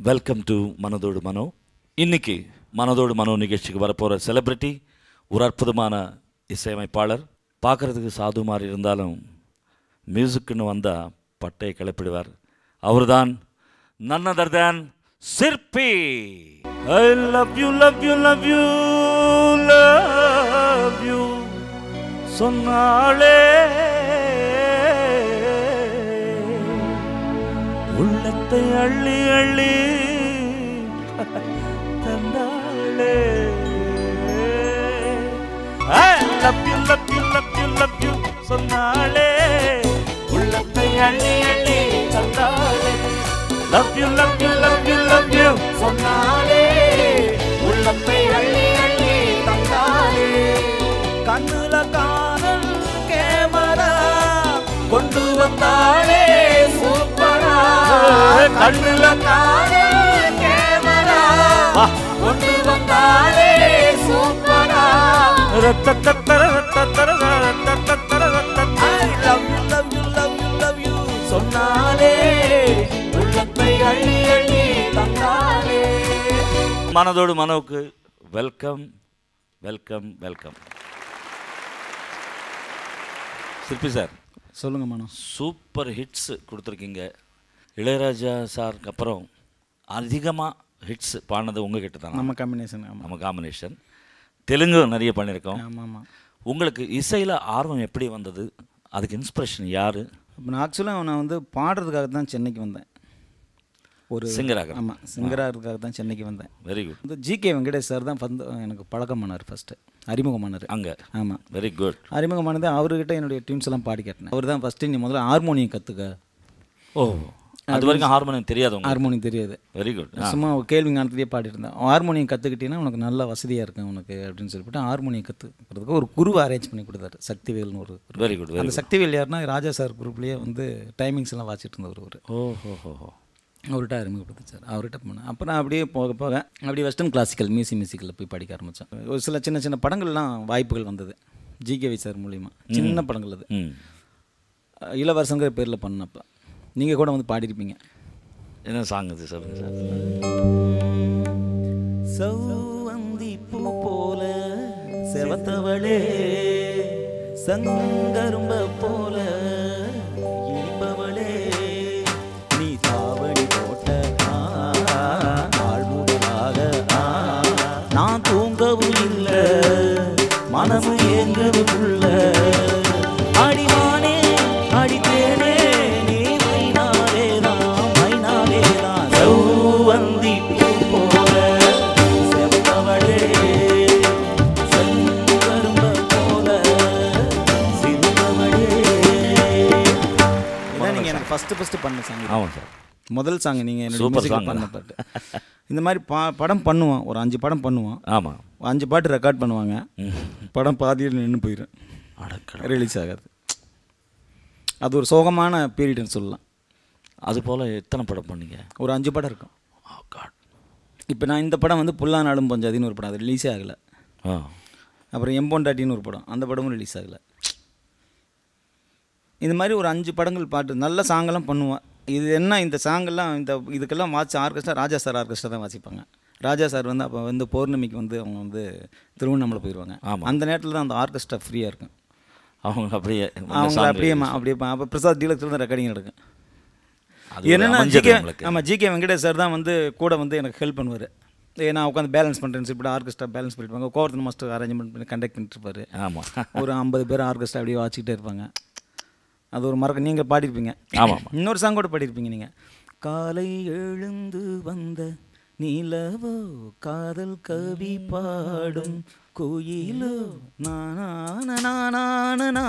Welcome to மனதோடு மனோ இன்னைக்கு மனதோடு மனோ நிகழ்ச்சிக்கு வரப்போகிற செலிப்ரிட்டி ஒரு அற்புதமான இசையமைப்பாளர் பார்க்குறதுக்கு சாது மாதிரி இருந்தாலும் மியூசிக்குன்னு வந்தால் பட்டையை கிளப்பிடுவார் அவர்தான் none other than Sirpi I love you love you love you love you சொன்னாலே உள்ளத்தை அள்ளி அள்ளி தந்தாளே love you love you love you love you சொன்னாளே உள்ளத்தை அள்ளி அள்ளி தந்தாளே love you love you love you love you சொன்னாளே உள்ளத்தை அள்ளி அள்ளி தந்தாளே கண்ணுல காதல் கேமரா கொண்டு வந்தாளே சூப்பரா கண்ணுல காதல் கேமரா கொண்டு வந்தாளே சூப்பரா ரத்தத்தர ரத்தத்தர ரத்தத்தர I love you love you love you love you சொன்னாலே உள்ளத்தை அள்ளி அள்ளி தந்தாலே மனதோடு மனோவுக்கு welcome welcome welcome Sirpi sir சொல்லுங்க மனோ சூப்பர் ஹிட்ஸ் கொடுத்துருக்கீங்க இளையராஜா சாருக்கு அப்புறம் அதிகமாக ஹிட்ஸ் பாடினது உங்ககிட்ட தான் நம்ம காம்பினேஷன் ஆமாம் நம்ம காம்பினேஷன் தெலுங்கு நிறைய பண்ணியிருக்கோம் ஆமாம் ஆமாம் உங்களுக்கு இசையில் ஆர்வம் எப்படி வந்தது அதுக்கு இன்ஸ்பிரேஷன் யார் இப்போ நான் ஆக்சுவலாக நான் வந்து பாடுறதுக்காக தான் சென்னைக்கு வந்தேன் ஒரு சிங்கராக ஆமாம் சிங்கராகிறதுக்காக தான் சென்னைக்கு வந்தேன் வெரி குட் வந்து ஜிகே வெங்கடேஷ் சார் தான் வந்து எனக்கு பழக்கம் பண்ணார் ஃபஸ்ட்டு அறிமுகமானார் அங்கே ஆமாம் வெரி குட் அறிமுகமானது அவர்கிட்ட என்னுடைய டியூன்ஸ் எல்லாம் பாடி கேட்டேன் அவர் தான் ஃபஸ்ட்டு நீ முதல்ல ஹார்மோனியம் கற்றுக்க ஓ அது வரைக்கும் ஹார்மோனியம் தெரியாதவங்க ஹார்மோனியம் தெரியாது வெரி குட் சும்மா கேள்வி ஞானத்திலேயே பாடிட்டு இருந்தேன் ஹார்மோனியம் கற்றுக்கிட்டீங்கன்னா உனக்கு நல்ல வசதியாக இருக்கும் உனக்கு அப்படின்னு சொல்லிட்டு ஹார்மோனியம் கற்றுக்கிறதுக்கு ஒரு குருவை அரேஞ்ச் பண்ணி கொடுத்தாரு சக்திவேல்னு ஒரு குரு. வெரி குட் வெரி அந்த சக்திவேல் யாருன்னா ராஜா சார் குரூப்லேயே வந்து டைமிங்ஸ் எல்லாம் வாசிட்டு இருந்தவர் ஒரு ஓ ஹோ ஹோ ஹோ அவர்கிட்ட அறிமுகப்படுத்திச்சார் அவர்கிட்ட போனேன் அப்புறம் அப்படியே போக போக அப்படியே வெஸ்டர்ன் கிளாசிக்கல் மியூசிக் மியூசிக்கில் போய் படிக்க ஆரம்பித்தேன் ஒரு சில சின்ன சின்ன படங்கள்லாம் வாய்ப்புகள் வந்தது ஜிகேவி சார் மூலிமா சின்ன படங்கள் அது ம் அஹ் இளவரசங்கிற பேரில் பண்ணப்போ நீங்கள் கூட வந்து பாடியிருப்பீங்க என்ன சாங் இது சொல்லுங்க சார் சௌவந்தி பூ போல செவத்தவளே சங்கரும்ப போல இனிப்பவளே நீ தாவணி போட்ட ஆழ்முகமாக நான் தூங்கவும் இல்லை மனமும் ஏங்கவும் உள்ள அடிவானே அடித்தேனே நீ மைனாவே தான் மைனாவே தான் சௌவந்தி பூ போல செவத்தவளே செங்கரும்ப போல சிறுத்தவளே இதான் நீங்கள் எனக்கு ஃபஸ்ட்டு ஃபஸ்ட்டு பண்ண சாங் ஆமாம் சார் முதல் சாங் நீங்கள் என்னோட Super மியூசிக்கில் song பண்ண தான். பாட்டு இந்த மாதிரி பா படம் பண்ணுவோம் ஒரு அஞ்சு படம் பண்ணுவோம் ஆமாம் அஞ்சு பாட்டு ரெக்கார்ட் பண்ணுவாங்க ம் படம் பாதியில் நின்று போயிடும் அடக்கடா ரிலீஸ் ஆகாது அது ஒரு சோகமான பீரியட்னு சொல்லலாம் அது போல் எத்தனை படம் பண்ணீங்க ஒரு அஞ்சு படம் இருக்கும் ஓ காட் இப்போ நான் இந்த படம் வந்து புல்லா நாடும் பஞ்சாதின்னு ஒரு படம் அது ரிலீஸே ஆகலை ஆ அப்புறம் எம்போண்டாட்டின்னு ஒரு படம் அந்த படமும் ரிலீஸ் ஆகலை இந்த மாதிரி ஒரு அஞ்சு படங்கள் பாட்டு நல்ல சாங்கெல்லாம் பண்ணுவோம் இது என்ன இந்த சாங்கெல்லாம் இந்த இதுக்கெல்லாம் watch orchestra Raja sir orchestra தான் வாசிப்பாங்க ராஜா சார் வந்து அப்போ வந்து பௌர்ணமிக்கு வந்து அவங்க வந்து திருவண்ணாமலை போயிடுவாங்க ஆமா. அந்த நேரத்தில் தான் அந்த ஆர்கெஸ்ட்ரா ஃப்ரீயாக இருக்கும் அவங்க அப்படியே இந்த அவங்க song அப்படியே மா- அப்படியே பா- அப்போ பிரசாத் டீலக்ஸில் தான் ரெக்கார்டிங் நடக்கும் அது ஒரு என்னென்னா அமைஞ்சது ஜிகே உங்களுக்கு. ஆமாம் ஜிகே வெங்கடேஷ் சார் தான் வந்து கூட வந்து எனக்கு ஹெல்ப் பண்ணுவார் ஏன்னா உட்காந்து பேலன்ஸ் பண்ணுறேன்னு சொல்லிட்டு ஆர்கெஸ்ட்ரா பேலன்ஸ் பண்ணிருப்பாங்க கோவர்த்தன் மாஸ்டர் அரேஞ்ச்மெண்ட் பண்ணி கண்டக்ட் பண்ணிட்டு இருப்பாரு ஆமாம் ஒரு ஐம்பது பேர் ஆர்கெஸ்ட்ரா அப்படியே வாசிக்கிட்டே இருப்பாங்க அது ஒரு மறக்க நீங்கள் பாடியிருப்பீங்க ஆமா, ஆமா. இன்னொரு சாங் கூட பாடியிருப்பீங்க நீங்கள் காலை எழுந்து வந்த நிலவோ காதல் கவி பாடும் கோயிலோ நானான நானான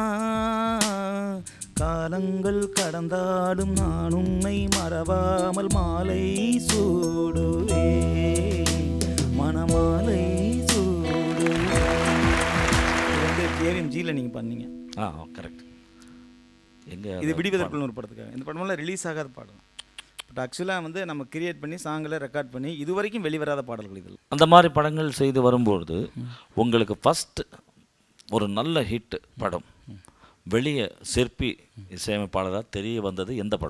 காலங்கள் கடந்தாலும் நான் உன்னை மறவாமல் மாலை சூடுவே மணமாலை சூடுவே இது வந்து கேவிஎம்ஜியில் நீங்கள் பண்ணீங்க ஆ கரெக்ட் எங்கே இது விடிவதற்குள்ள ஒரு படத்துக்காக இந்த படமெல்லாம் ரிலீஸ் ஆகாத பாடல் பட் ஆக்சுவலாக வந்து நம்ம கிரியேட் பண்ணி சாங்கில் ரெக்கார்ட் பண்ணி இது வரைக்கும் வெளிவராத பாடல்கள் இதில் அந்த மாதிரி படங்கள் செய்து வரும்பொழுது உங்களுக்கு ஃபஸ்ட் ஒரு நல்ல ஹிட் படம் வெளியே சிற்பி இசையமைப்பாளராக தெரிய வந்தது எந்த படம்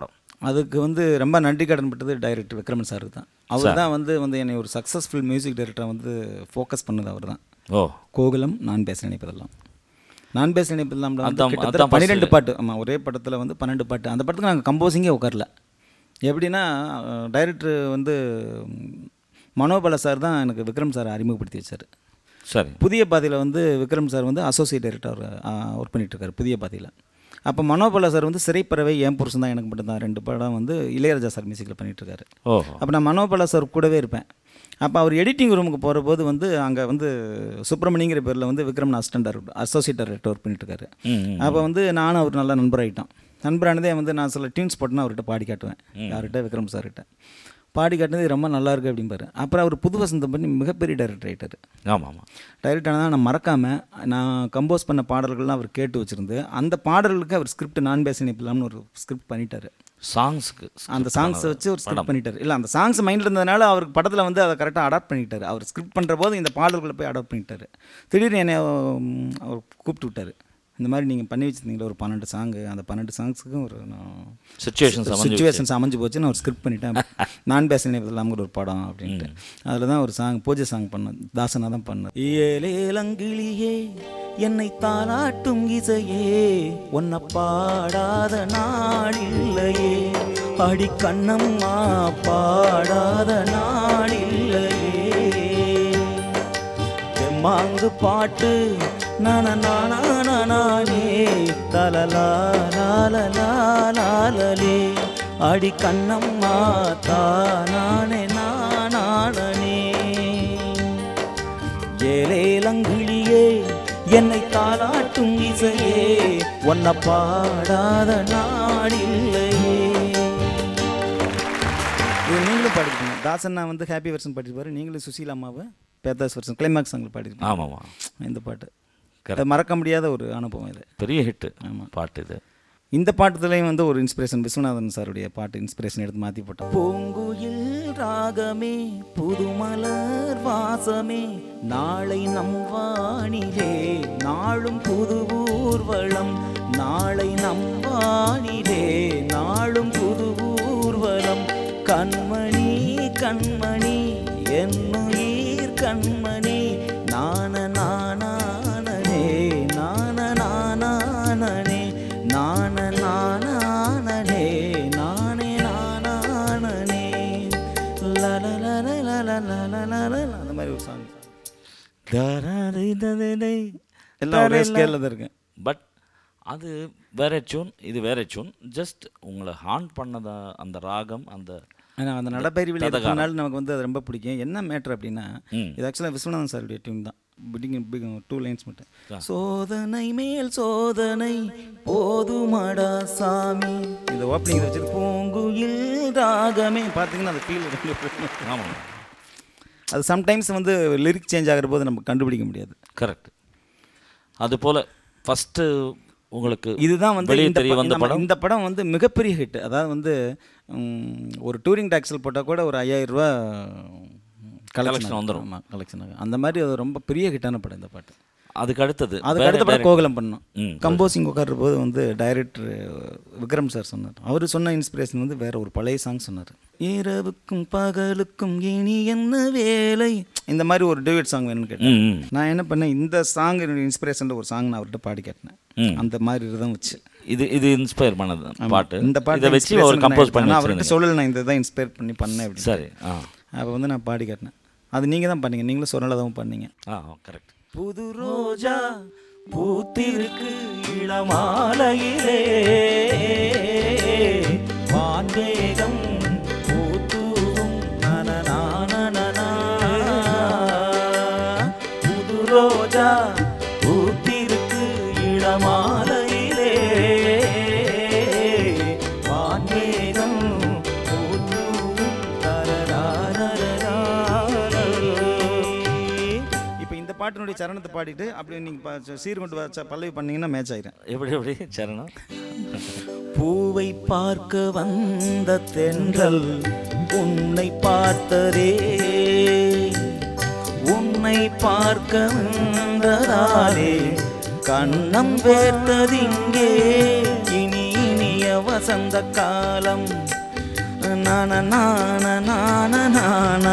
அதுக்கு வந்து ரொம்ப நன்றி கடன் பட்டது டைரக்டர் விக்ரமன் சாருக்கு தான் அவர் தான் வந்து வந்து என்னை ஒரு சக்ஸஸ்ஃபுல் மியூசிக் டைரக்டரை வந்து ஃபோக்கஸ் பண்ணது அவர் தான் ஓ கோகுலம் நான் பேச நினைப்பதெல்லாம் நான் பேச நினைப்பதெல்லாம் வந்து அதான், கிட்டத்தட்ட அதான் first. பன்னிரெண்டு பாட்டு ஆமாம் ஒரே படத்தில் வந்து பன்னெண்டு பாட்டு அந்த படத்துக்கு நாங்கள் கம்போசிங்கே உட்காரல எப்படின்னா டைரக்டர் வந்து ம், மனோபல சார் தான் எனக்கு விக்ரம் சார் அறிமுகப்படுத்தி வச்சார் சரி புதிய பாதையில் வந்து விக்ரம் சார் வந்து அசோசியேட் டைரக்டர் ஒர்க் பண்ணிட்டு இருக்காரு புதிய பாதையில் அப்போ மனோபல சார் வந்து சிறைப்பறவை என் புருஷன் தான் எனக்கு மட்டும் தான் ரெண்டு படம் வந்து இளையராஜா சார் மியூசிக்கில் பண்ணிட்டு இருக்காரு ஓஹோ அப்போ நான் மனோபல சார் கூடவே இருப்பேன் அப்போ அவர் எடிட்டிங் ரூமுக்கு போகிற போது வந்து அங்கே வந்து சுப்பிரமணிங்கிற பேரில் வந்து Vikram assistant associate director work பண்ணிட்டு இருக்காரு ம் ம். அப்போ வந்து நானும் அவர் நல்ல நண்பராகிட்டோம் நண்பரானதே வந்து நான் சில டியூன்ஸ் போட்டுனா அவர்கிட்ட பாடி காட்டுவேன் யார்கிட்ட விக்ரம் சார்கிட்ட பாடி காட்டினது ரொம்ப நல்லா இருக்கு அப்படிம்பாரு அப்புறம் அவர் புது வசந்தம் பண்ணி மிகப்பெரிய டைரக்டர் ஆகிட்டார் ஆமாம் ஆமாம் டைரக்ட் ஆனால் நான் மறக்காமல் நான் கம்போஸ் பண்ண பாடல்கள்லாம் அவர் கேட்டு வச்சுருந்து அந்த பாடல்களுக்கு அவர் ஸ்கிரிப்ட் நான் பேச இல்லாமல் ஒரு ஸ்கிரிப்ட் பண்ணிட்டாரு சாங்ஸ்க்கு அந்த சாங்ஸை வச்சு ஒரு ஸ்கிரிப்ட் பண்ணிட்டாரு இல்லை அந்த சாங்ஸ் மைண்டில் இருந்ததுனால அவருக்கு படத்தில் வந்து அதை கரெக்டாக அடாப்ட் பண்ணிட்டாரு அவர் ஸ்கிரிப்ட் பண்ணுற போது இந்த பாடல்களை போய் அடாப்ட் பண்ணிட்டாரு திடீர்னு என்னை உம், அவர் கூப்பிட்டு விட்டாரு இந்த மாதிரி நீங்கள் பண்ணி வச்சிருந்தீங்களா ஒரு பன்னெண்டு சாங்கு அந்த பன்னெண்டு சாங்ஸுக்கும் ஒரு சுச்சுவேஷன்ஸ் அமைஞ்சு சுச்சுவேஷன்ஸ் அமைஞ்சு போச்சு நான் ஒரு ஸ்கிரிப்ட் பண்ணிட்டேன் நான் பேச இல்லாமல் ஒரு படம் அப்படின்ட்டு அதில் தான் ஒரு சாங் பூஜை சாங் பண்ணேன் தாசனா தான் பண்ணேன் ஏலேலங்கிளியே என்னை தாளாட்டும் இசையே உன்னை பாடாத நாள் இல்லையே அடி கண்ணம்மா பாடாத நாள் இல்லையே தெம்மாங்கு பாட்டு நன நானா நானே தலலா லாலலா லாலலே அடி கண்ணம்மா தானானே நானானே ஏலேலங்கிளியே என்னை தாளாட்டும் இசையே உன்னை பாடாத நாடில்லையே இது நீங்களும் பாடிருக்கீங்க தாசன் வந்து ஹாப்பி வெர்ஷன் பாடிருப்பாரு நீங்களும் சுசீல் அம்மாவை பேத்தாஸ் வெர்ஷன் கிளைமேக்ஸ் சாங்கில் பாடிருக்கீங்க ஆமாம் ஆமாம் இந்த பாட்டு அது மறக்க முடியாத ஒரு அனுபவம் இது பெரிய ஹிட்டு ஆமா. பாட்டு இது இந்த பாட்டுலையும் வந்து ஒரு இன்ஸ்பிரேஷன் விஸ்வநாதன் சாருடைய பாட்டு இன்ஸ்பிரேஷன் எடுத்து மாற்றி போட்டோம் பூங்குயில் ராகமே புதுமலர் வாசமே நாளை நம் வானிலே நாளும் புது ஊர்வலம் நாளை நம் வானிலே நாளும் புது ஊர்வலம் கண்மணி கண்மணி என்னுயிர் கண்மணி நான நானே நான நானே நான நானே நானே நானே அந்த மாதிரி ஒரு சாங் எல்லாம் ஒரே ஸ்கேலில் தான் இருக்கேன் பட் அது வேற டியூன் இது வேற டியூன் ஜஸ்ட் உங்களை ஹான் பண்ணத அந்த ராகம் அந்த ஆனால் அந்த நடப்பயிர் விளையாடுறதுனால நமக்கு வந்து அது ரொம்ப பிடிக்கும் என்ன மேட்ரு அப்படின்னா ம். இது ஆக்சுவலாக விஸ்வநாதன் சாருடைய டியூன் தான் பிடிங்க டூ லைன்ஸ் மட்டும் சோதனை மேல் சோதனை போதுமடா சாமி இந்த ஓப்பனிங் வச்சு பூங்குயில் ராகமே பார்த்தீங்கன்னா அந்த ஃபீல் ஆமாம் அது சம்டைம்ஸ் வந்து லிரிக் சேஞ்ச் ஆகிற போது நம்ம கண்டுபிடிக்க முடியாது கரெக்ட் அதுபோல் ஃபஸ்ட்டு உங்களுக்கு இதுதான் வந்து வெளியே இந்த தெரிய ப- வந்த நம்ம- படம் இந்த படம் வந்து மிகப்பெரிய ஹிட் அதாவது வந்து ம், ஒரு டூரிங் டாக்ஸில் போட்டால் கூட ஒரு ஐயாயிரம் ரூபா கலெக்ஷன் வந்துடும் ஆமாம் கலெக்ஷன் ஆகும் அந்த மாதிரி அது ரொம்ப பெரிய ஹிட்டான படம் இந்த பாட்டு அதுக்கு அடுத்தது அதுக்கு வேற அடுத்த படம் direct- கோகுலம் பண்ணோம் ம், கம்போசிங் உட்கார்ற போது வந்து டைரக்டர் விக்ரம் சார் சொன்னார் அவர் சொன்ன இன்ஸ்பிரேஷன் வந்து வேற ஒரு பழைய சாங் சொன்னார் இரவுக்கும் பகலுக்கும் இனி என்ன வேலை இந்த மாதிரி ஒரு டியூட் சாங் வேணும்னு கேட்டேன் ம் ம் நான் என்ன பண்ணேன் இந்த சாங் இன்ஸ்பிரேஷனில் ஒரு சாங் நான் அவர்கிட்ட பாடி காட்டினேன் ம். அந்த மாதிரி தான் வச்சு இது இது இன்ஸ்பயர் பண்ணது பாட்டு இந்த பாட்டு இதை வச்சு ஒரு கம்போஸ் பண்ணி அவர்கிட்ட வச்சிருந்தீங்க. சொல்லல நான் இதை தான் இன்ஸ்பயர் பண்ணி பண்ணேன் அப்படின்னு சரி ஆ அப்போ வந்து நான் பாடி காட்டினேன் அது நீங்கள் தான் பண்ணீங்க நீங்களும் சொன்னலதான் பண்ணீங்க ஆ கரெக்ட் புது ரோஜா பூத்திருக்கு இளமாலையிலே வான்வேகம் பூத்தூவும் நனநானனனா. புது ரோஜா பூத்திருக்கு இளமாலையிலே வான்வேகம் பூத்தூவும் இப்போ இந்த பாட்டினுடைய சரணத்தை பாடிட்டு அப்படி நீங்கள் சீர் கொண்டு வச்ச பல்லவி பண்ணீங்கன்னா மேட்ச் ஆயிரும் எப்படி எப்படி சரணம் பூவை பார்க்க வந்த தென்றல் உன்னை பார்த்ததே உன்னை பார்க்க வந்ததாலே கண்ணம் வேர்த்ததிங்கே இனி இனிய வசந்த காலம் நான நான நான நான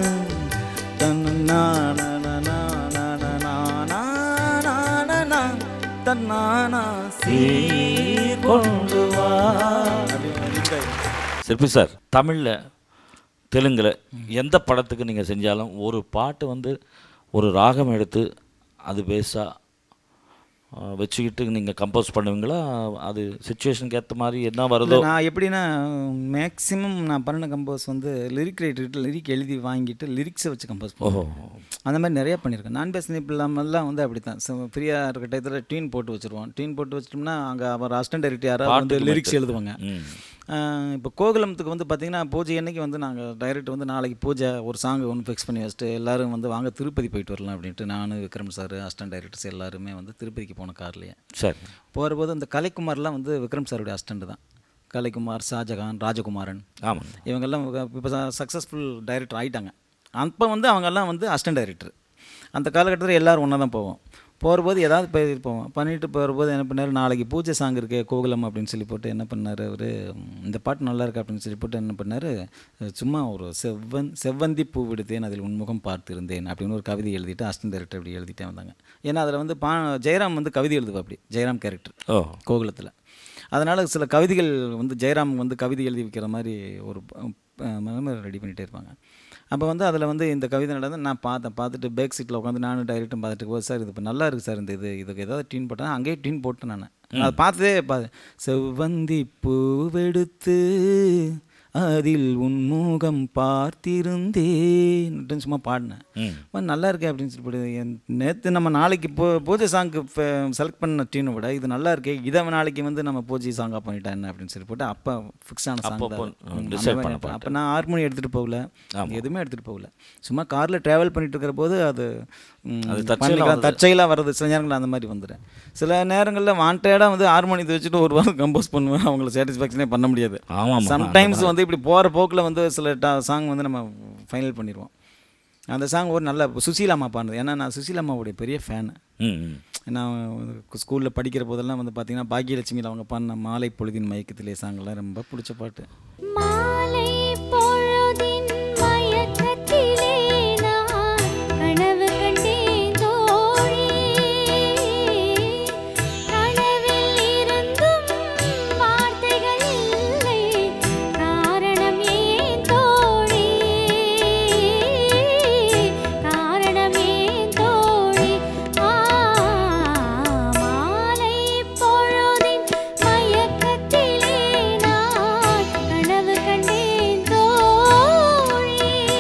தன்ன நான நான நான நான தன்னானா சீர் கொண்டு வா அப்படின்னு சிற்பி சார் தமிழில் தெலுங்கில் எந்த படத்துக்கு நீங்கள் செஞ்சாலும் ஒரு பாட்டு வந்து ஒரு ராகம் எடுத்து அது பேஸாக வச்சுக்கிட்டு நீங்கள் கம்போஸ் பண்ணுவீங்களா அது சுச்சுவேஷனுக்கு ஏற்ற மாதிரி என்ன வருதோ இல்ல, நான் எப்படின்னா மேக்ஸிமம் நான் பண்ணின கம்போஸ் வந்து லிரிக் ரைட்டர்கிட்ட லிரிக் எழுதி வாங்கிட்டு லிரிக்ஸை வச்சு கம்போஸ் ஓஹோ பண்ணுவோம் அந்த மாதிரி நிறைய பண்ணியிருக்கேன் நான் பேசினிப் இல்லாமல்லாம் வந்து அப்படி தான் ஃப்ரீயாக இருக்க டயத்தில் டீன் போட்டு வச்சுருவோம் டீன் போட்டு வச்சிட்டோம்னா அங்கே அவர் அசிஸ்டன்ட் டைரக்டர் யாராவது வந்து பாட்டுக்கு லிரிக்ஸ் மட்டும். எழுதுவாங்க ம் இப்போ கோகுலத்துக்கு வந்து பார்த்தீங்கன்னா பூஜை அன்னைக்கு வந்து நாங்கள் டைரக்ட் வந்து நாளைக்கு பூஜை ஒரு சாங் ஒன்று ஃபிக்ஸ் பண்ணி வச்சுட்டு எல்லாரும் வந்து வாங்க திருப்பதி போயிட்டு வரலாம் அப்படின்ட்டு நான் விக்ரம் சார் அசிஸ்டன்ட் டைரக்டர்ஸ் எல்லாருமே வந்து திருப்பதிக்கு போன கார்லேயே சரி போகிறபோது இந்த கலைக்குமார்லாம் வந்து விக்ரம் சாருடைய அசிஸ்டண்ட் தான் கலைக்குமார் ஷாஜகான் ராஜகுமாரன் ஆமாம் இவங்கெல்லாம் இப்போ சக்ஸஸ்ஃபுல் டைரக்டர் ஆகிட்டாங்க அப்போ வந்து அவங்கெல்லாம் வந்து அசிஸ்டன்ட் டைரக்டர் அந்த காலகட்டத்தில் எல்லோரும் ஒன்றா தான் போவோம் போகிறபோது ஏதாவது போய் போவோம் பண்ணிட்டு போகிறபோது என்ன பண்ணார் நாளைக்கு பூஜை சாங் இருக்கே கோகுலம் அப்படின்னு சொல்லி போட்டு என்ன பண்ணார் அவர் இந்த பாட்டு நல்லா இருக்கு அப்படின்னு சொல்லி போட்டு என்ன பண்ணார் சும்மா ஒரு செவ்வன் செவ்வந்தி பூ விடுத்தேன் அதில் உன்முகம் பார்த்திருந்தேன் அப்படின்னு ஒரு கவிதை எழுதிட்டு அசிஸ்டன்ட் டைரக்டர் அப்படி எழுதிட்டே வந்தாங்க ஏன்னா அதில் வந்து பா ஜெயராம் வந்து கவிதை எழுதுவா அப்படி ஜெயராம் கேரக்டர் ஓ கோகுலத்தில் அதனால் சில கவிதைகள் வந்து ஜெயராம் வந்து கவிதை எழுதி வைக்கிற மாதிரி ஒரு ரெடி பண்ணிகிட்டே இருப்பாங்க அப்போ வந்து அதில் வந்து இந்த கவிதை நடந்து நான் பார்த்தேன் பார்த்துட்டு பேக் சீட்டில் உட்காந்து நானும் டைரக்டும் பார்த்துட்டு போது சார் இது இப்போ நல்லா இருக்குது சார் இந்த இது இதுக்கு ஏதாவது டீன் போட்டேன் அங்கேயே டீன் போட்டேன் நான் அதை பார்த்ததே பார்த்து செவ்வந்தி பூவெடுத்து அதில் உன்முகம் பார்த்திருந்தேன் சும்மா பாடினேன் ம் அப்ப நல்லா இருக்கே அப்படின்னு சொல்லி நேற்று நம்ம நாளைக்கு பூ பூஜை சாங்க்கு செலக்ட் பண்ண டீனை விட இது நல்லா இருக்கே இதை நாளைக்கு வந்து நம்ம பூஜை சாங்காக பண்ணிட்டா என்ன அப்படின்னு சொல்லி போட்டு அப்போ ஃபிக்ஸ் ஆன சாங் அப்பப்போ, தான் ம், decide பண்ண பாட்டு. அப்போ நான் ஹார்மோனி எடுத்துகிட்டு போகல எதுவுமே எடுத்துகிட்டு போகல சும்மா காரில் ட்ராவல் பண்ணிட்டு இருக்கிற போது அது ம், அது தற்செயலா பண்ணிக்கலாம். வந்தது. தற்செயலாக வர்றது சில நேரங்களில் அந்த மாதிரி வந்துடும் சில நேரங்களில் வாண்டடாக வந்து ஹார்மோனி வச்சுட்டு ஒரு வாரம் கம்போஸ் பண்ணுவேன் அவங்கள சாட்டிஸ்ஃபேக்ஷனே பண்ண முடியாது ஆமாம் சம்டைம்ஸ் வந்து இப்படி போகிற போக்கில் வந்து சில சாங் வந்து நம்ம ஃபைனல் பண்ணிடுவோம் அந்த சாங் ஒரு நல்ல சுசீலாமா பாடுறது ஏன்னா நான் சுசீலாமாவுடைய பெரிய ஃபேனு ம் ம் நான் ஸ்கூலில் படிக்கிற போதெல்லாம் வந்து பார்த்தீங்கன்னா பாக்கியலட்சுமியில் அவங்க பாடின மாலை பொழுதின் மயக்கத்திலே சாங்லாம் ரொம்ப பிடிச்ச பாட்டு மாலை பொழுதின் மயக்கத்திலே நான் கனவு கண்டேன் தோழி கனவில் இருந்தும் வார்த்தைகள் இல்லை காரணம் ஏன் தோழி காரணம் ஏன் தோழி ஆ மாலை பொழுதின் மயக்கத்திலே நான் கனவு கண்டேன் தோழி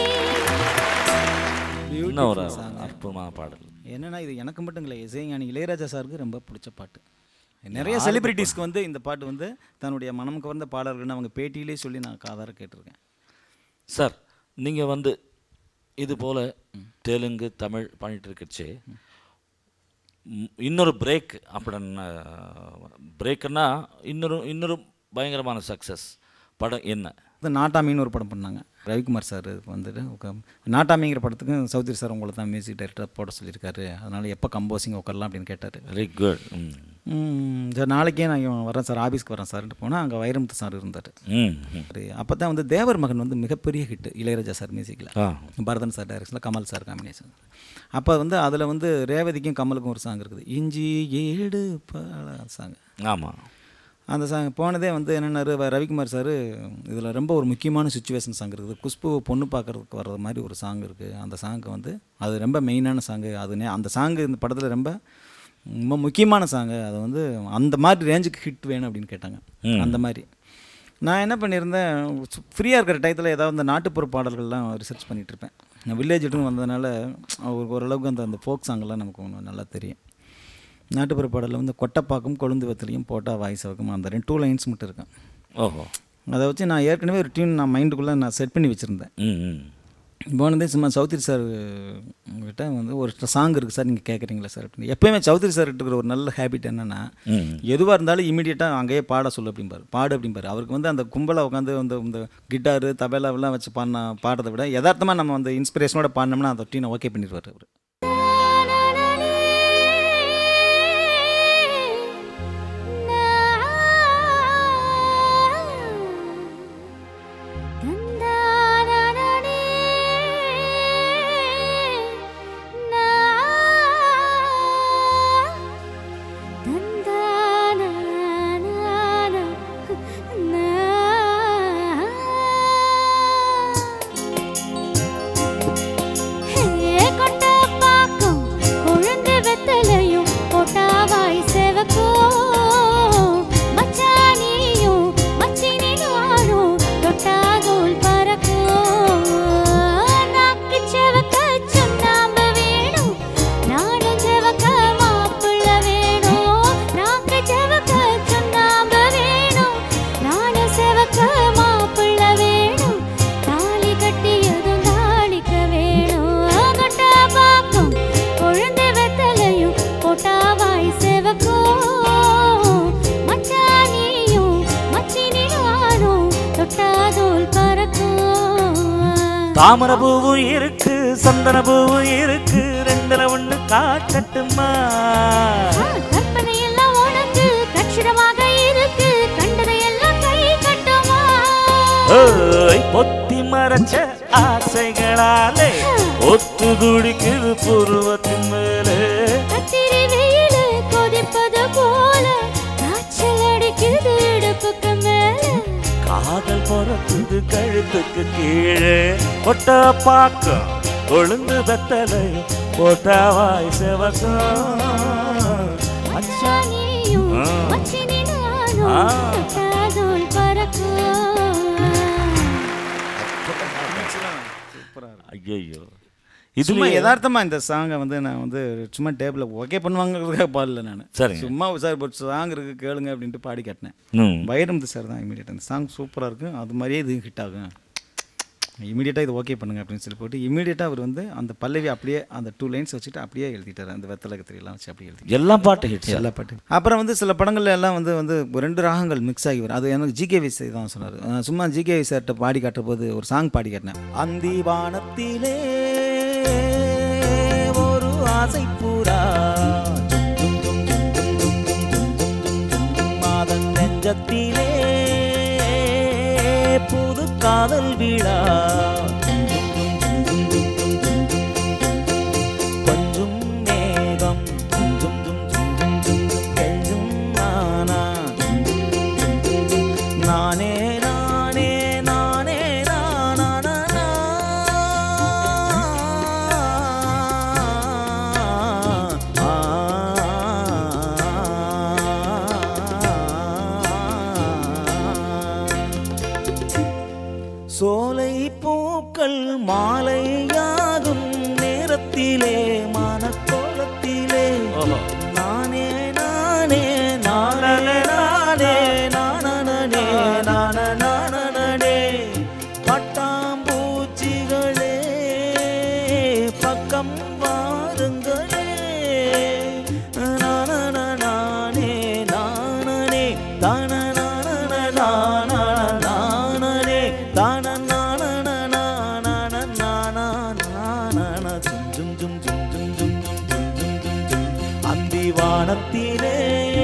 இன்னும் ஒரு அற்புதமான பாடல் என்னன்னா இது எனக்கு மட்டும் இல்லை இசைஞானி இளையராஜா சாருக்கு ரொம்ப பிடிச்ச பாட்டு நிறைய செலிபிரிட்டிஸ்க்கு வந்து இந்த பாட்டு வந்து தன்னுடைய மனம் கவர்ந்த பாடல்கள்னு அவங்க பேட்டியிலே சொல்லி நான் காதார கேட்டிருக்கேன் சார் நீங்கள் வந்து இது போல் தெலுங்கு தமிழ் பண்ணிட்டு இருக்கச்சு ம், இன்னொரு பிரேக் அப்படின்னு பிரேக்குன்னா இன்னொரு இன்னொரு பயங்கரமான சக்ஸஸ் படம் என்ன இது நாட்டாமின்னு ஒரு படம் பண்ணாங்க ரவிக்குமார் சார் வந்துட்டு உக்க- நாட்டாமிங்கிற படத்துக்கு சௌத்ரி சார் உங்களை தான் மியூசிக் டைரக்டர் போட சொல்லியிருக்காரு அதனால் எப்போ கம்போசிங் உட்காரலாம் அப்படின்னு கேட்டார் வெரி குட் ம் ம், சார் நாளைக்கே நான் இவன் வரேன் சார் ஆஃபீஸ்க்கு வரேன் சார்ன்ட்டு போனால் அங்கே வைரமுத்து சார் இருந்தார் ம் ம். அப்போ தான் வந்து தேவர் மகன் வந்து மிகப்பெரிய ஹிட் இளையராஜா சார் மியூசிக்கில் ஆ பரதன் சார் டைரக்ஷனில் கமல் சார் காம்பினேஷன் அப்போ வந்து அதில் வந்து ரேவதிக்கும் கமலுக்கும் ஒரு சாங் இருக்குது இஞ்சி ஏடு பால சாங் ஆமாம் அந்த சாங் போனதே வந்து என்னென்னாரு வ- ரவிக்குமார் சார் இதில் ரொம்ப ஒரு முக்கியமான சுச்சுவேஷன் சாங் இருக்குது குஷ்பு பொண்ணு பார்க்கறதுக்கு வர்ற மாதிரி ஒரு சாங் இருக்குது அந்த சாங்க்கு வந்து அது ரொம்ப மெயினான சாங்கு அது நே- அந்த சாங்கு இந்த படத்தில் ரொம்ப ரொம்ப முக்கியமான சாங்கு அது வந்து அந்த மாதிரி ரேஞ்சுக்கு ஹிட் வேணும் அப்படின்னு கேட்டாங்க ம். அந்த மாதிரி நான் என்ன பண்ணியிருந்தேன் ஃப்ரீயாக இருக்கிற டயத்தில் ஏதாவது இந்த நாட்டுப்புற பாடல்கள்லாம் ரிசர்ச் பண்ணிகிட்டு இருப்பேன் நான் வில்லேஜ் விட்டுன்னு வந்ததுனால ஒரு ஓரளவுக்கு அந்த அந்த ஃபோக் சாங்கெல்லாம் நமக்கு ஒன்று நல்லா தெரியும் நாட்டுப்புற பாடலில் வந்து கொட்டைப்பாக்கும் கொழுந்து வெத்தலையும் போட்டால் வாய்ஸ் வைக்கும் அந்த ரெண்டு டூ லைன்ஸ் மட்டும் இருக்கேன் ஓஹோ அதை வச்சு நான் ஏற்கனவே ஒரு டியூன் நான் மைண்டுக்குள்ளே நான் செட் பண்ணி வச்சுருந்தேன் ம் ம் போனதே சும்மா சௌத்ரி சார் கிட்ட வந்து ஒரு சாங் இருக்குது சார் நீங்கள் கேட்குறீங்களா சார் அப்படின்னு எப்பயுமே சௌத்ரி சார் இருக்கிற ஒரு நல்ல ஹேபிட் என்னென்னா ம் எதுவாக இருந்தாலும் இமீடியட்டாக அங்கேயே பாட சொல்லு அப்படிம்பாரு பாடு அப்படிம்பாரு அவருக்கு வந்து அந்த கும்பலாக உட்காந்து அந்த இந்த கிட்டாரு தபேலாவெல்லாம் வச்சு பாடின பாடுறதை விட யதார்த்தமாக நம்ம அந்த இன்ஸ்பிரேஷனோட பாடினோம்னா அந்த டீனை ஓகே பண்ணிடுவார் அவர் தாமர பூவும் இருக்கு சந்தன பூவும் இருக்கு ரெண்டுல ஒண்ணு காட்டட்டுமா ஆ, கற்பனை எல்லாம் உனக்கு கச்சிதமாக இருக்கு கண்டதையெல்லாம் கை கட்டுமா ஓய் பொத்தி மறைச்ச ஆசைகளாலே ஒத்து துடிக்குது புருவத்தின் மேலே கத்திரி வெயிலு கொதிப்பது போல காய்ச்சல் அடிக்குது இடுப்புக்கு மேல காதல் பொறக்குது கழுத்துக்கு கீழே ஒட்ட பாக்கம் கொழுந்து வெத்தலை போட்டாவாய் செவக்கம் அச்சா நீயும் ஆ. மச்சினி நானும் ஆ. தொட்டாதோல் பறக்கும் ஐயோ சும்மா இதுல யதார்த்தமா இந்த சாங்கை வந்து நான் வந்து சும்மா டேபிளில் ஓகே பண்ணுவாங்கிறதுக்காக பாடல நான் சரிங்க. சும்மா சார் ஒரு சாங் இருக்கு கேளுங்க அப்படின்ட்டு பாடி காட்டினேன் ம் வைரமுத்து சார் தான் இமீடியட் அந்த சாங் சூப்பராக இருக்கும் அது மாதிரியே இது ஹிட் ஆகும் இமீடியட்டாக இது ஓகே பண்ணுங்க அப்படின்னு சொல்லி போட்டு இமீடியட்டாக அவர் வந்து அந்த பல்லவி அப்படியே அந்த டூ லைன்ஸ் வச்சுட்டு அப்படியே எழுதிட்டார் அந்த வெத்தலை கத்திரியெல்லாம் வச்சு அப்படியே எழுதி எல்லா பாட்டு ஹிட்ஸ் எல்லா பாட்டு அப்புறம் வந்து சில படங்கள்ல எல்லாம் வந்து வந்து ஒரு ரெண்டு ராகங்கள் மிக்ஸ் ஆகி வரும் அது எனக்கு ஜிகே விசை தான் சொன்னார் நான் சும்மா ஜிகே சார்கிட்ட பாடி காட்டுற போது ஒரு சாங் பாடி காட்டினேன் அந்தி வானத்திலே ஒரு ஆசை பூரா மாதன் நெஞ்சத்திலே புது காதல் விழா கொஞ்சம் மேகம் கொஞ்சம் கெஞ்சும் நானா நானே நானே நானே நானா சோலை பூக்கள் மாலையாகும் நேரத்திலே மனக்கோலத்திலே நானே நானே நானே நானே நானே நானே நானே பட்டாம்பூச்சிகளே பக்கம் வாருங்களே நானே நானே நானே தானே நானே தானே அந்தி வானத்திலே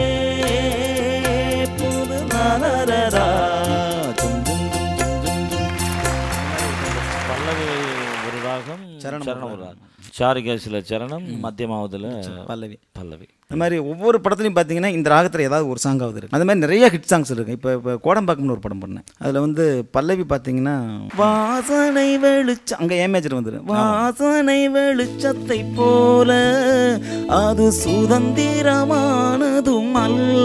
புது நரரரா ஜும் ஜும் ஜும் ஜும் ஜும் ஜும். பல்லவி ஒரு ராகம் சரணம் சரணம் ஒரு ஒரு ராகம் சாரிகேசில் சரணம் மத்தியமாவதுல பல்லவி பல்லவி இந்த மாதிரி ஒவ்வொரு படத்துலையும் பார்த்தீங்கன்னா இந்த ராகத்தில் ஏதாவது ஒரு சாங்காவது இருக்கு அந்த மாதிரி நிறைய ஹிட் சாங்ஸ் இருக்கு இப்போ இப்போ கோடம்பாக்கம்னு ஒரு படம் பண்ணேன் அதில் வந்து பல்லவி பார்த்தீங்கன்னா வாசனை வெளிச்சம் அங்கே ஏ மேஜர் வந்துடும் வாசனை வெளிச்சத்தை போல அது சுதந்திரமானதும் அல்ல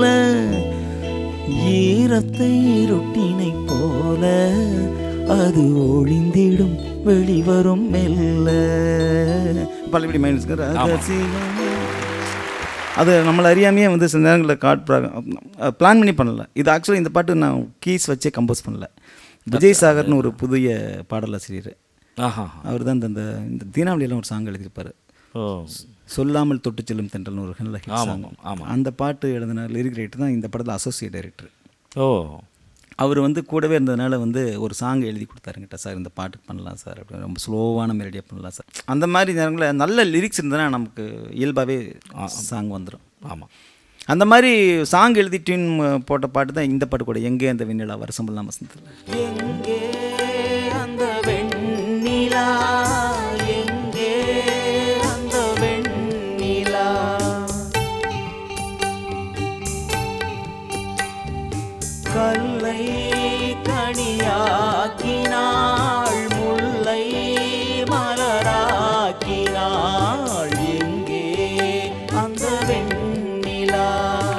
ஈரத்தை இருட்டினை போல அது ஒளிந்திடும் வெளிவரும் மெல்ல பல்லவி மைனஸ் ரகசியம் அது நம்மளை அறியாமையே வந்து சில நேரங்களில் காட் பிளான் பண்ணி பண்ணல இது ஆக்சுவலி இந்த பாட்டு நான் கீஸ் வச்சே கம்போஸ் பண்ணல விஜய் சாகர்னு ஒரு புதிய பாடலாசிரியர் ஆஹா அவர் தான் இந்த இந்த இந்த தீனாவளியெல்லாம் ஒரு சாங் எழுதியிருப்பார் ஓ சொல்லாமல் தொட்டு செல்லும் தென்றல்னு ஒரு நல்ல hit ஆமாம், song. ஆமாம். அந்த பாட்டு எழுதின லிரிக் ரைட்டர் தான் இந்த படத்தில் அசோசியேட் டைரக்டர் ஓ அவர் வந்து கூடவே இருந்ததுனால வந்து ஒரு சாங் எழுதி கொடுத்தாருங்கிட்ட சார் இந்த பாட்டுக்கு பண்ணலாம் சார் அப்படின்னு ரொம்ப ஸ்லோவான மெலடியாக பண்ணலாம் சார் அந்த மாதிரி நேரங்களில் நல்ல லிரிக்ஸ் இருந்ததுன்னா நமக்கு இயல்பாகவே சாங் வந்துடும் ஆமாம் அந்த மாதிரி சாங் எழுதி டியூன் போட்ட பாட்டு தான் இந்த பாட்டு கூட எங்கே அந்த வெண்ணிலா வருஷம் நம்ம எங்கே அந்த வெண்ணிலா எங்கே அந்த வெண்ணிலா கல்லை கனியாக்கினாள் முல்லை மலராக்கினாள் எங்கே அந்த வெண்ணிலா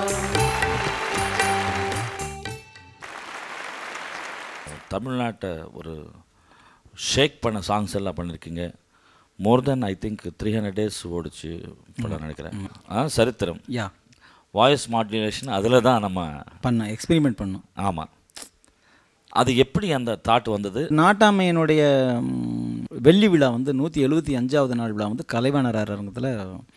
தமிழ்நாட்டை ஒரு ஷேக் பண்ண சாங்ஸ் எல்லாம் பண்ணியிருக்கீங்க more then I think three hundred days ஓடிச்சு படம் நினைக்கிறேன் ஆ சரித்திரம் யா வாய்ஸ் மாடுலேஷன் அதில் தான் நம்ம பண்ண எக்ஸ்பெரிமெண்ட் பண்ணோம் ஆமாம் அது எப்படி அந்த தாட் வந்தது நாட்டாமையனுடைய ம், வெள்ளி விழா வந்து நூற்றி எழுபத்தி அஞ்சாவது நாள் விழா வந்து கலைவாணர் அரங்கத்தில்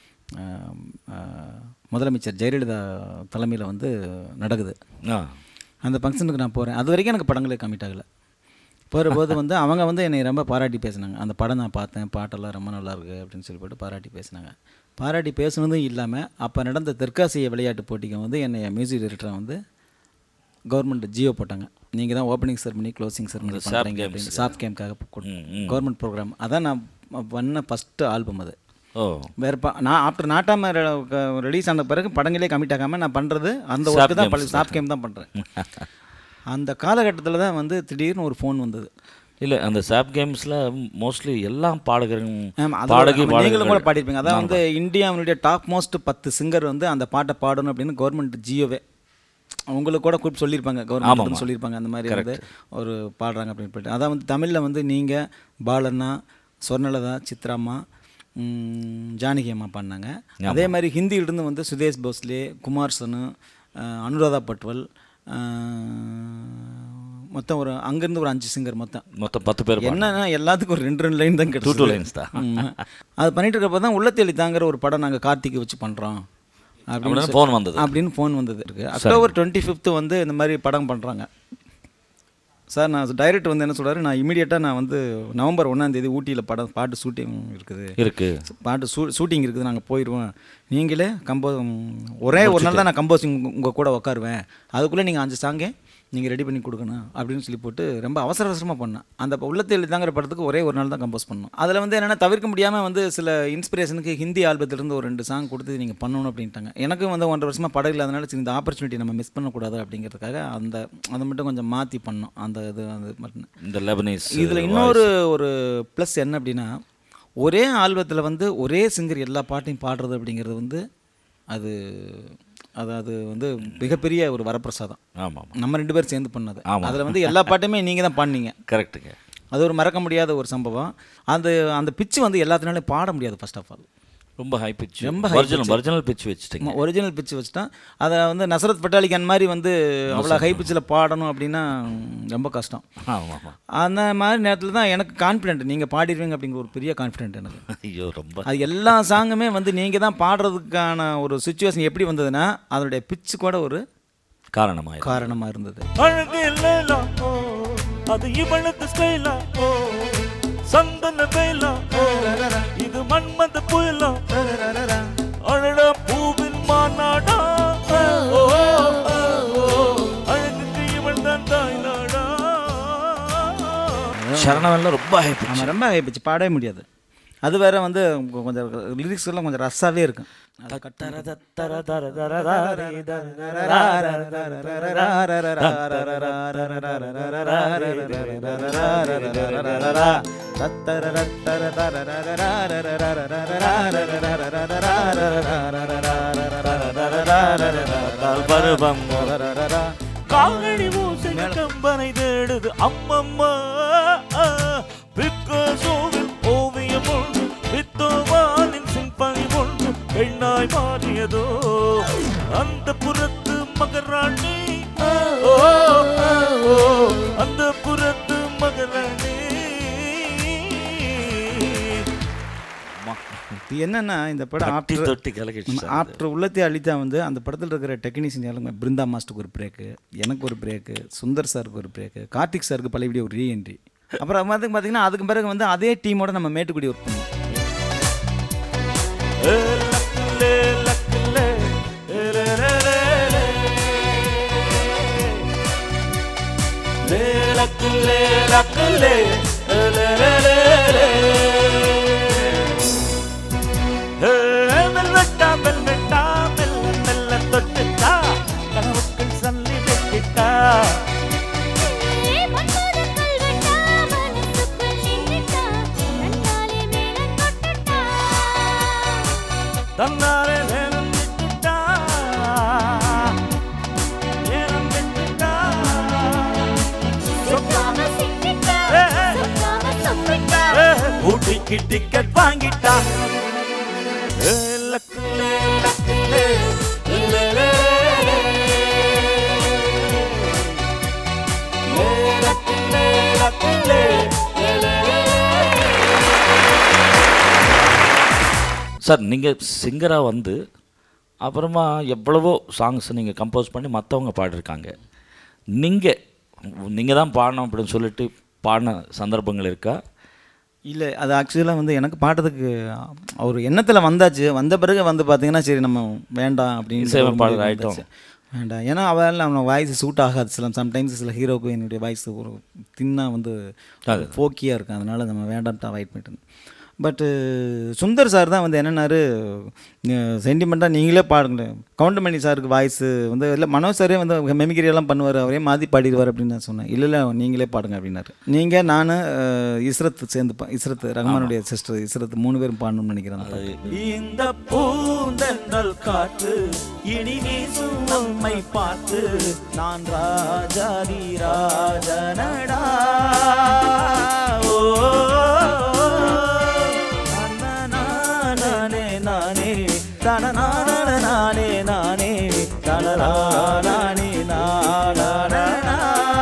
முதலமைச்சர் ஜெயலலிதா தலைமையில் வந்து நடக்குது ஆ அந்த ஃபங்க்ஷனுக்கு நான் போகிறேன் அது வரைக்கும் எனக்கு படங்களே கமிட் ஆகலை போகிறபோது வந்து அவங்க வந்து என்னை ரொம்ப பாராட்டி பேசினாங்க அந்த படம் நான் பார்த்தேன் பாட்டெல்லாம் ரொம்ப நல்லா இருக்கு அப்படின்னு சொல்லி போட்டு பாராட்டி பேசினாங்க பாராட்டி பேசுனதும் இல்லாமல் அப்போ நடந்த தெற்காசிய விளையாட்டு போட்டிக்கு வந்து என்னை மியூசிக் டைரக்டரை வந்து கவர்மெண்ட் ஜியோ போட்டாங்க நீங்கள் தான் ஓப்பனிங் செரமனி க்ளோசிங் செரமனி இந்த பண்ணுறீங்க SAP அப்படின்னு சாப் கேம்காக ம், ம். கவர்மெண்ட் ப்ரோக்ராம் அதான் நான் பண்ண ஃபஸ்ட்டு ஆல்பம் அது ஓ வேறு பா நான் ஆஃப்டர் நாட்டாம ரிலீஸ் ஆன பிறகு படங்களே கமிட் ஆகாமல் நான் பண்ணுறது அந்த Sap ஒர்க்கு தான் games பழைய சாப் கேம் தான் பண்ணுறேன் அந்த காலகட்டத்தில் தான் வந்து திடீர்னு ஒரு ஃபோன் வந்தது இல்லை அந்த சாப் கேம்ஸில் மோஸ்ட்லி எல்லா பாடகரும் ஆமா, அது பாடகி ஆமா, நீங்களும் கூட பாடகர்கள் பாடிருப்பீங்க அதான் வந்து இந்தியாவினுடைய டாப் மோஸ்ட் பத்து சிங்கர் வந்து அந்த பாட்டை பாடணும் அப்படின்னு கவர்மெண்ட் ஜியோவே உங்களுக்கு கூட கூப்பிட்டு சொல்லியிருப்பாங்க கவர்மெண்ட் வந்து சொல்லியிருப்பாங்க அந்த மாதிரி வந்து ஒரு பாடுறாங்க அப்படின்னு சொல்லிட்டு அதான் வந்து தமிழில் வந்து நீங்கள் பாலண்ணா சொர்ணலதா சித்ராம்மா ம், ஜானகி அம்மா பாடினாங்க அதே மாதிரி ஹிந்தியிலிருந்து வந்து சுதேஷ் போஸ்லே குமார் சனு அஹ், அனுராதா பட்வல் அஹ், மொத்தம் ஒரு அங்கேருந்து ஒரு அஞ்சு சிங்கர் மொத்தம் மொத்தம் பத்து பேர் பாடினாங்க. என்னன்னா எல்லாத்துக்கும் ஒரு ரெண்டு ரெண்டு லைன் தான் Two two கிடைச்சது lines தான். ம். அது பண்ணிட்டு இருக்கப்போ தான் உள்ளத்தெளி தாங்கிற ஒரு படம் நாங்கள் கார்த்திகை வச்சு பண்ணுறோம் அப்படின்னு சொல்லி- phone வந்தது. அப்படின்னு ஃபோன் வந்தது இருக்கு அக்டோபர் டுவெண்ட்டி ஃபிஃப்த்து வந்து இந்த மாதிரி படம் பண்ணுறாங்க சார் நான் டைரக்டர் வந்து என்ன சொல்றாரு நான் இமீடியட்டாக நான் வந்து நவம்பர் ஒன்றாம் தேதி ஊட்டியில் படம் பாட்டு ஷூட்டிங் இருக்குது இருக்கு பாட்டு ஷூ ஷூட்டிங் இருக்குது நாங்கள் போயிடுவோம் நீங்களே கம்போ ஒரே ஒரு நாள் தான் நான் கம்போசிங் உங்கள் கூட உட்காருவேன் அதுக்குள்ளே நீங்கள் அஞ்சு சாங்கே நீங்கள் ரெடி பண்ணி கொடுக்கணும் அப்படின்னு சொல்லி போட்டு ரொம்ப அவசர அவசரமாக பண்ணேன் அந்த உள்ளத்தை எழுதாங்கிற படத்துக்கு ஒரே ஒரு நாள் தான் கம்போஸ் பண்ணோம் அதில் வந்து என்னென்னா தவிர்க்க முடியாமல் வந்து சில இன்ஸ்பிரேஷனுக்கு ஹிந்தி ஆல்பத்திலிருந்து ஒரு ரெண்டு சாங் கொடுத்து நீங்கள் பண்ணணும் அப்படின்ட்டாங்க எனக்கும் வந்து ஒன்றரை வருஷமாக படம் இல்லாதனால சரி இந்த ஆப்பர்ச்சுனிட்டி நம்ம மிஸ் பண்ணக்கூடாது அப்படிங்கிறதுக்காக அந்த அதை மட்டும் கொஞ்சம் மாற்றி பண்ணோம் அந்த இது அது மட்டும் இந்த லெபனீஸ் இதில் இன்னொரு ஒரு ப்ளஸ் என்ன அப்படின்னா ஒரே ஆல்பத்தில் வந்து ஒரே சிங்கர் எல்லா பாட்டையும் பாடுறது அப்படிங்கிறது வந்து அது அது அது வந்து மிகப்பெரிய ஒரு வரப்பிரசாதம் ஆமாம் ஆமாம் நம்ம ரெண்டு பேரும் சேர்ந்து பண்ணது ஆமா. அதில் வந்து எல்லா பாட்டுமே நீங்கள் தான் பாடினீங்க கரெக்டுங்க அது ஒரு மறக்க முடியாத ஒரு சம்பவம் அந்த அந்த பிச்சு வந்து எல்லாத்தினாலையும் பாட முடியாது ஃபர்ஸ்ட் ஆஃப் ஆல் ரொம்ப ஹை பிச் ரொம்ப high ஒரிஜினல் ஒரிஜினல் பிச் வச்சுட்டீங்க ஒரிஜினல் பிச்சு வச்சுட்டா அதை வந்து நசரத் பட்டாலிக்கான் மாதிரி வந்து அவ்வளோ ஹை பிச்சில் பாடணும் அப்படின்னா ரொம்ப கஷ்டம் ஆமாம் ஆமாம் அந்த மாதிரி நேரத்தில் தான் எனக்கு கான்ஃபிடென்ட் நீங்கள் பாடிடுவீங்க அப்படிங்கிற ஒரு பெரிய கான்ஃபிடென்ட் எனக்கு ஐயோ ரொம்ப அது எல்லா சாங்குமே வந்து நீங்கள் தான் பாடுறதுக்கான ஒரு சுச்சுவேஷன் எப்படி வந்ததுன்னா அதனுடைய பிச்சு கூட ஒரு காரணமாக காரணமாக இருந்தது அழகு இல்லைலா ஓ அது இவளுக்கு ஸ்டைலா ஓ சந்தன வேலா ஓ இது மன்மத புயலா அழகா பூவின் மாநாடா ஓ, ஓ, ஓ, அழகுக்கு இவள் தான் தாய் நாடா சரணமெல்லாம் ரொம்ப ஹை பிச் நம்ம ரொம்ப ஹை பிச்சு பாடவே முடியாது அது வேற வந்து கொ- கொஞ்சம் லிரிக்ஸ் எல்லாம் கொஞ்சம் ரஸ்ஸாவே இருக்கும் அது பருவம் காலடி ஊசி கம்பனை தேடுது அம்மம்மா பிக்காசோவின் ஓவியம் ஒன்று வித்தோவானின் சிம்பனி ஒன்று பெண்ணாய் மாறியதோ அந்த புறத்து மகராணி ஓ, ஓ, ஓ, அந்த புறத்து மகராணி இது என்னன்னா இந்த படம் தட்டி ஆஃப்டர் தொட்டி கலக்கிடுச்சு சார். ஆஃப்டர் உள்ளத்தை அழித்தா வந்து அந்த படத்தில் இருக்கிற டெக்னீஷியன் எல்லாமே பிருந்தா மாஸ்டருக்கு ஒரு பிரேக்கு எனக்கு ஒரு பிரேக்கு சுந்தர் சாருக்கு ஒரு பிரேக்கு கார்த்திக் சாருக்கு பழையபடி ஒரு ரீஎன்ட்ரி அப்புறம் வந்து பார்த்தீங்கன்னா அதுக்கு பிறகு வந்து அதே டீமோட நம்ம மேட்டுக்குடி ஒர்க் பண்ணோம் ஏ, லக்குலே, லக்குலே, ஏ, ரே, ரே, ரே, ரே. லே, லக்குலே, லக்குலே, ஏ, ரே, ரே, ரே, ரே. ஏ, மெல்லட்டா, மெல்லட்டா, மெல்ல, மெல்ல தொட்டுட்டா, கனவுக்குள் சல்லி வெட்டிட்டா. மன்மதன் கல்வெட்டா மனசுக்குள் நின்னுட்டா கண்ணாலே மேளம் தொட்டுட்டா தன்னாலே நேரம் விட்டுட்டா, நேரம் விட்டுட்டா. சொல்லாம சிக்கிட்டா சொல்லாம சொப்பிட்டா ஏ, ஊட்டிக்கு டிக்கெட் வாங்கிட்டா ஏ, லக்குலே, லக்குலே, லே, லே, லே. ஏ, லக்குலே, லக்குலே, லே, லே, லே. சார் நீங்கள் சிங்கராக வந்து அப்புறமா எவ்வளவோ சாங்ஸ் நீங்கள் கம்போஸ் பண்ணி மற்றவங்க பாடிருக்காங்க நீங்கள் நீங்கள் தான் பாடணும் அப்படின்னு சொல்லிட்டு பாடின சந்தர்ப்பங்கள் இருக்கா இல்லை அது ஆக்சுவலாக வந்து எனக்கு பாடுறதுக்கு அவர் எண்ணத்தில் வந்தாச்சு வந்த பிறகு வந்து பார்த்தீங்கன்னா சரி நம்ம வேண்டாம் அப்படின்னு ஒரு இசையமைப்பாளர் முடிவு ஆயிட்டோம். வந்தாச்சு. வேண்டாம் ஏன்னா அவள் நம்ம வாய்ஸ் சூட் ஆகாது சில சம்டைம்ஸ் சில ஹீரோக்கு என்னுடைய வாய்ஸ் ஒரு தின்னா வந்து ஃபோக்கியாக இருக்கும் அதனால நம்ம வேண்டாம்ட்டு அவாய்ட் பண்ணிட்டேன் பட்டு சுந்தர் சார் தான் வந்து என்னென்னாரு சென்டிமெண்ட்டாக நீங்களே பாடுங்க கவுண்டமணி சாருக்கு வாய்ஸ் வந்து இல்லை மனோஜ் சாரே வந்து மெமிக்ரி எல்லாம் பண்ணுவார் அவரே மாற்றி பாடிடுவார் அப்படின்னு நான் சொன்னேன் இல்லை இல்லை நீங்களே பாடுங்க அப்படின்னாரு நீங்கள் நான் இஸ்ரத் சேர்ந்து பா- இஸ்ரத் ரஹ்மானுடைய சிஸ்டர் இஸ்ரத் மூணு பேரும் பாடணும்னு நினைக்கிறேன் அந்த பாட்டு. இந்த பூந்தென்றல் காற்று இனி வீசும் நம்மை பார்த்து நான் ராஜாதி ராஜனடா ஓ, நானே நானே தனநானே நானே நானே தனநானே நானே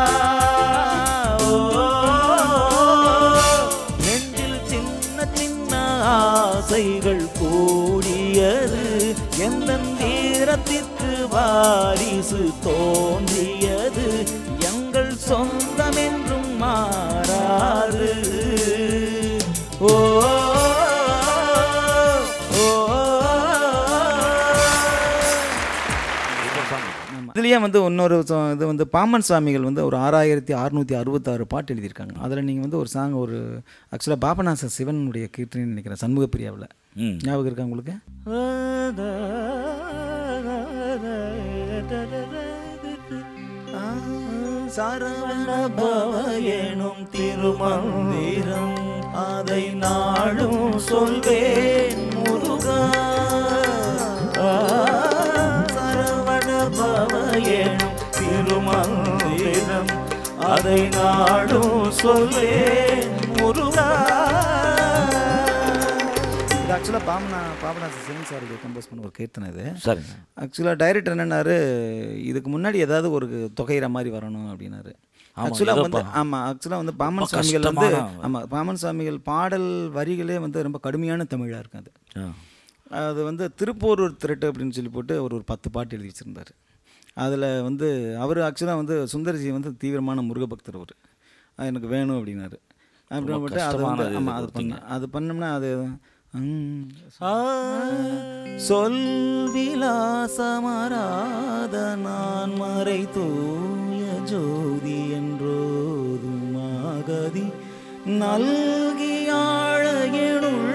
நெஞ்சில் சின்ன சின்ன ஆசைகள் கூடியது எந்த நேரத்திற்கு வாரிசு தோன்றியது எங்கள் சொந்தமென்றும் மாறாது ஓ ஓ, இதுலேயே வந்து இன்னொரு song இது வந்து பாமன் சுவாமிகள் வந்து ஒரு ஆறாயிரத்தி அறுநூற்றி அறுபத்தாறு பாட்டு எழுதியிருக்காங்க அதில் நீங்கள் வந்து ஒரு சாங் ஒரு ஆக்சுவலாக பாபநாச சிவனுடைய கீர்த்தனைன்னு நினைக்கிறேன் சண்முக பிரியாவில் ம் ஞாபகம் இருக்கா உங்களுக்கு சரவண பவ எனும் திருமந்திரம் அதை நாளும் சொல்வேன் முருகா ஆ, சரவண பவ எனும் திருமந்திரம் அதை நாளும் சொல்வேன் முருகா இது ஆக்சுவலாக பாமனா பாபநாச சிவன் சார் கம்போஸ் பண்ண ஒரு கீர்த்தனை இது சரிங்க ஆக்சுவலாக டைரக்டர் என்னன்னாரு இதுக்கு முன்னாடி ஏதாவது ஒரு தொகையிற மாதிரி வரணும் அப்படின்னாரு ஆக்சுவலாக வந்து ஆமாம் ஆக்சுவலாக வந்து பாமன் சுவாமிகள் வந்து கஷ்டமான- ஆமாம் பாமன் சுவாமிகள் பாடல் வரிகளே வந்து ரொம்ப கடுமையான தமிழாக இருக்கும் அது ஆ அது வந்து திருப்போரூர் திரட்டு அப்படின்னு சொல்லி போட்டு அவர் ஒரு பத்து பாட்டு எழுதி வச்சுருந்தார் அதில் வந்து அவர் ஆக்சுவலாக வந்து சுந்தரஜி வந்து தீவிரமான முருக பக்தர் அவர் எனக்கு வேணும் அப்படின்னாரு அப்படின்னு போட்டு அது வந்து கஷ்டமானது ஆமாம் அது பண்ண அது பண்ணோம்னா அது ம், சொல் விலாசமராத நான் மறை தூய ஜோதி என்றோதும் மாகதி நல்கியாழகினுள்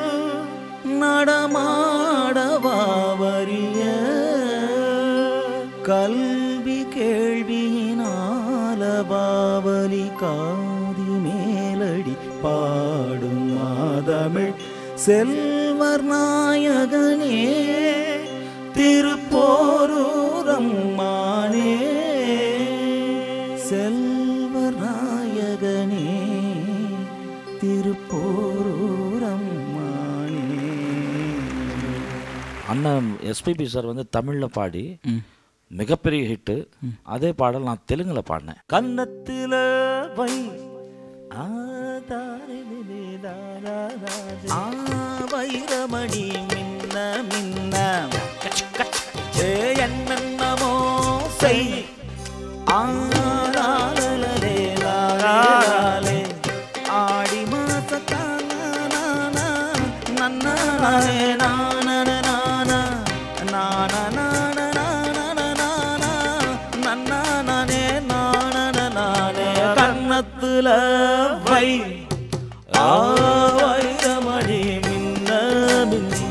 நடமாடவாவரிய கல்வி கேள்வியினால பாவலி காதி மேலடி பாடும் மாதமிழ் செல்வர் நாயகனே திருப்போரூரம் மானே செல்வர் நாயகனே திருப்போரூரம் மானே அண்ணன் எஸ்பிபி சார் வந்து தமிழில் பாடி மிகப்பெரிய ஹிட்டு அதே பாடல் நான் தெலுங்கில் பாடினேன் கன்னத்தில வை ஆதாரிலே தாராதாரே. ஆ வைரமணி மின்ன மின்ன ஏ என்னென்னமோ செய் ஆராலே லாலே ஆடி மாச தானா நன்னானே நானன நானா நானன நன்னானே நானன நானே கன்னத்துல வை ஆ வைரமணி மின்ன மின்ன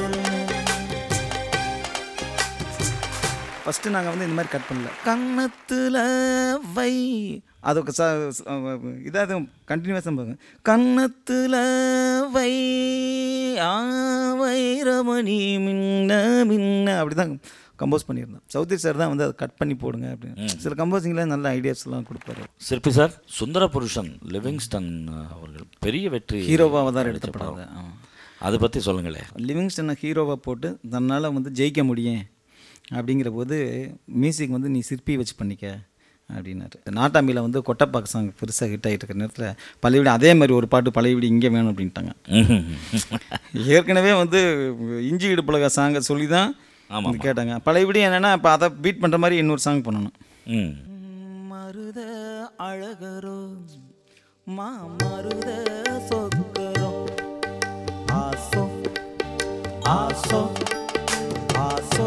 ஃபஸ்ட்டு நாங்கள் வந்து இந்த மாதிரி கட் பண்ணல கன்னத்தில் வை அதுக்கு ச இதாக கண்டினியூஸாக பாருங்க கன்னத்தில் வை ஆ வைரமணி மின்ன மின்ன அப்படி தான் கம்போஸ் பண்ணியிருந்தோம் சௌத்ரி சார் தான் வந்து அதை கட் பண்ணி போடுங்க அப்படின்னு சில கம்போசிங்கில் நல்ல ஐடியாஸ்லாம் கொடுப்பாரு சிற்பி சார் சுந்தர புருஷன் லிவிங்ஸ்டன் அவர்கள் பெரிய வெற்றி ஹீரோவாக தான் எடுத்தப்படாது அதை பற்றி சொல்லுங்களேன் லிவிங்ஸ்டனை ஹீரோவாக போட்டு தன்னால் வந்து ஜெயிக்க முடியும் அப்படிங்கிற போது மியூசிக் வந்து நீ சிற்பி வச்சு பண்ணிக்க அப்படின்னாரு நாட்டாம்பியில் வந்து கொட்டப்பாக்கு சாங் பெருசாக ஹிட் ஆகிட்டு இருக்கிற நேரத்தில் பழையபடி அதே மாதிரி ஒரு பாட்டு பழையபடி இங்கே வேணும் அப்படின்ட்டாங்க ஏற்கனவே வந்து இஞ்சி இடுப்பழகா சாங்கை சொல்லி தான் ஆமாம். கேட்டாங்க பழையபடி என்னென்னா இப்போ அதை பீட் பண்ணுற மாதிரி இன்னொரு சாங் பண்ணணும் ம் மருத அழகரோ மாமருத சொக்கரம் ஆசோ ஆசோ ஆசோ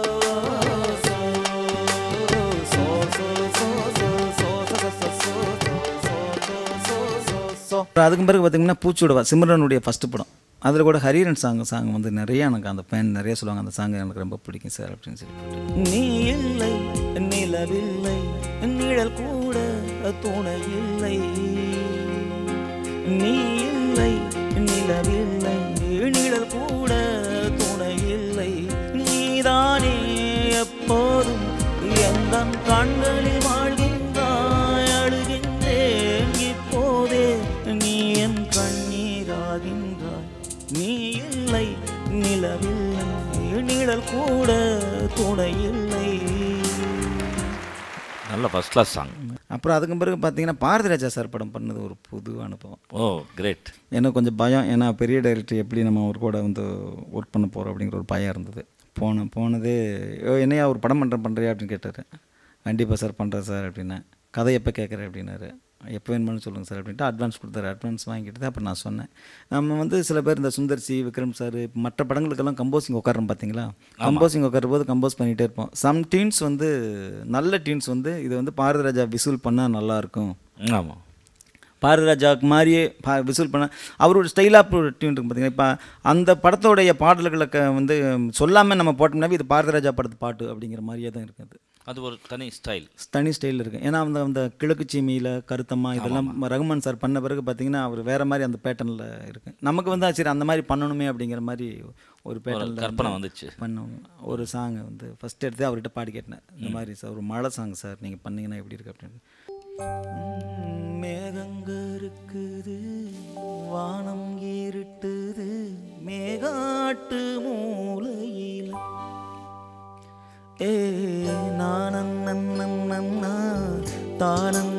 அதுக்கு பிறகு பார்த்தீங்கன்னா பூச்சோடவா சிம்ரனுடைய ஃபஸ்ட்டு படம் அதில் கூட ஹரிரன் சாங் சாங் வந்து நிறைய எனக்கு அந்த ஃபேன் நிறைய சொல்லுவாங்க அந்த சாங் எனக்கு ரொம்ப பிடிக்கும் சார் அப்படின்னு சொல்லி நீ இல்லை நிலவில்லை நிழல் கூட துணை இல்லை நீ இல்லை நிலவில்லை நிழல் கூட துணை இல்லை நீதானே எப்போதும் எந்த கண்களில் வாழ்கின்றாய் அழுகின்றேன் இப்போதே நீ என் கண்ணீராகின்றாய் நீ இல்லை நிலவில்லை நிழல் கூட துணை இல்லை நல்ல ஃபர்ஸ்ட் கிளாஸ் சாங் அப்புறம் அதுக்கு பிறகு பார்த்தீங்கன்னா பாரதிராஜா சார் படம் பண்ணது ஒரு புது அனுபவம் ஓ கிரேட் எனக்கு கொஞ்சம் பயம் ஏன்னா பெரிய டைரக்டர் எப்படி நம்ம அவர் கூட வந்து ஒர்க் பண்ண போகிறோம் அப்படிங்கிற ஒரு பயம் இருந்தது போன போனதே "ஓ, என்னையா ஒரு படம் பண்ணுறேன் பண்ணுறியா அப்படின்னு கேட்டார் கண்டிப்பாக சார் பண்ணுறேன் சார் அப்படின்னேன் கதை எப்போ கேட்குறேன் அப்படின்னாரு எப்போ வேணும்னு சொல்லுங்கள் சார் அப்படின்ட்டு அட்வான்ஸ் கொடுத்தாரு அட்வான்ஸ் வாங்கிட்டு அப்புறம் நான் சொன்னேன் நம்ம வந்து சில பேர் இந்த சுந்தர் சி விக்ரம் சார் மற்ற படங்களுக்கெல்லாம் கம்போசிங் உட்காரோம் பார்த்தீங்களா கம்போசிங் உட்காரும் போது கம்போஸ் பண்ணிகிட்டே இருப்போம் சம் டீன்ஸ் வந்து நல்ல டீன்ஸ் வந்து இது வந்து பாரதிராஜா விசூல் பண்ணால் நல்லாயிருக்கும் ஆமாம் பாரதிராஜாவுக்கு மாதிரியே பா விசில் பண்ண அவரோட ஸ்டைலாக ஒரு டியூன் இருக்கு பார்த்தீங்கன்னா இப்போ அந்த படத்தோடைய பாடல்களை க வந்து சொல்லாமல் நம்ம போட்டோம்னாவே இது பாரதிராஜா படத்து பாட்டு அப்படிங்கிற மாதிரியே தான் இருக்குது அது ஒரு தனி ஸ்டைல் தனி ஸ்டைல் இருக்குது ஏன்னா அந்த அந்த கிழக்கு சீமையில் கருத்தம்மா இதெல்லாம் ரகுமான் சார் பண்ண பிறகு பார்த்தீங்கன்னா அவர் வேறு மாதிரி அந்த பேட்டர்னில் இருக்குது நமக்கு வந்து சரி அந்த மாதிரி பண்ணணுமே அப்படிங்கிற மாதிரி ஒரு பேட்டர்னில் கற்பனை வந்துச்சு பண்ணோம் ஒரு சாங் வந்து ஃபஸ்ட் எடுத்து அவர்கிட்ட பாடி கேட்டேன் இந்த மாதிரி சார் ஒரு மழை சாங் சார் நீங்கள் பண்ணீங்கன்னா எப்படி இருக்கு அப்படின்னு உம், மேகங்க இருக்குது வானம் இருட்டுது மேகாட்டு மூலையில் ஏ நானன்னா தானன்னா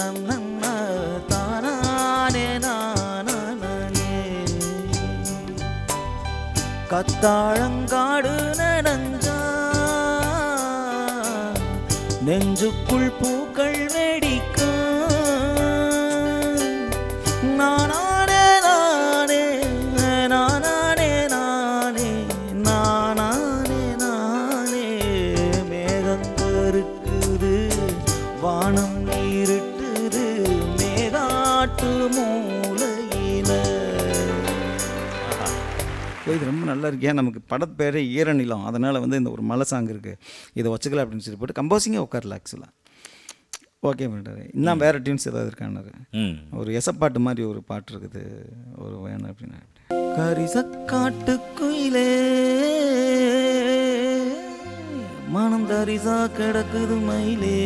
தானானே நானே கத்தாழங்காடு நனஞ்சா நெஞ்சுக்குள் பூக்கள் வெடிக்கும் நானானே நானே நானானே நானே நானானே நானே மேகம் இருக்குது வானம் இருட்டுது மேகாட்டு மூலையில ஓ, இது ரொம்ப நல்லா இருக்கியா நமக்கு படத்து பேரே ஈரநிலம் அதனால் வந்து இந்த ஒரு மலை சாங் இருக்குது இதை வச்சுக்கலாம் அப்படின்னு சொல்லி போட்டு கம்போசிங்கே உட்காரல ஆக்சுவலாக ஓகே பண்ணிட்டாரு இன்னும் வேறு டியூன்ஸ் ஏதாவது இருக்கான்னாரு ம் ஒரு எசப்பாட்டு மாதிரி ஒரு பாட்டு இருக்குது ஒரு வேணும் அப்படின்னா கரிசக்காட்டு குயிலே மனம் தரிசா கிடக்குது மயிலே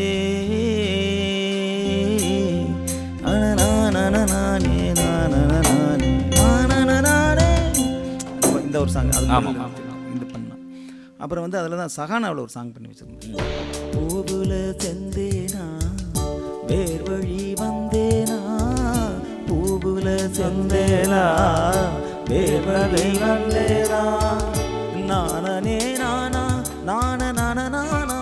அனனானனானே, நானனனானே, நானனனானே. இந்த ஒரு சாங் அது ஆமாம், இந்த பண்ணோம் அப்புறம் வந்து அதில் தான் சகானாவில் ஒரு சாங் பண்ணி வச்சுருந்தேன் பூவுல செந்தேனா வேர் வழி வந்தேனா பூவுல செந்தேனா வேர் வழி வந்தேனா நானனே நானா நான நான நானா